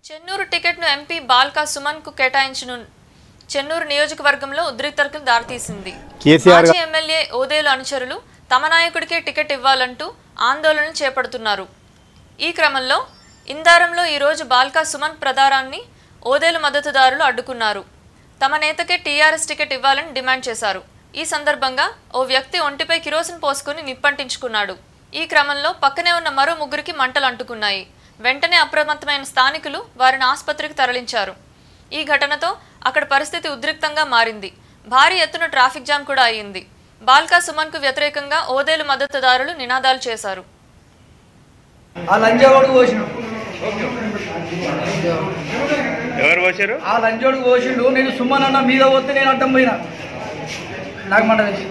చెన్నూరు టికెట్ను ఎంపీ బాల్కా సుమన్ కు కేటాయించను చెన్నూరు నియోజకవర్గంలో ఉద్రిక్తతకు దారితీసింది కేసీఆర్ మాజీ ఎమ్మెల్యే ఓదేలు అనుచరులు తమ నాయకుడికే టికెట్ ఇవ్వాలంటూ ఆందోళన చేపడుతున్నారు ఈ క్రమంలో ఇందారంలో ఈరోజు బాల్కా సుమన్ ప్రదారాన్ని ఓదేలు మద్దతుదారులు అడ్డుకున్నారు తమ నేతకే టీఆర్ఎస్ టికెట్ ఇవ్వాలని డిమాండ్ చేశారు ఈ సందర్భంగా ఓ వ్యక్తి ఒంటిపై కిరోసిన్ పోసుకుని నిప్పంటించుకున్నాడు ఈ క్రమంలో పక్కనే ఉన్న మరో ముగ్గురికి మంటలు అంటుకున్నాయి వెంటనే అప్రమత్తమైన స్థానికులు వారిని ఆసుపత్రికి తరలించారు ఈ ఘటనతో అక్కడ పరిస్థితి ఉద్రిక్తంగా మారింది భారీ ఎత్తున ట్రాఫిక్ జామ్ కూడా అయ్యింది బాల్కా సుమన్కు వ్యతిరేకంగా ఓదేలు మద్దతుదారులు నినాదాలు చేశారు ఆ లంజోడు కోసిండు ఎవరు వచ్చారు ఆ లంజోడు కోసిండు నేను సుమ్మనన్న మీద పోతే నేను అడ్డం పోయినా నాకు మంట వేసి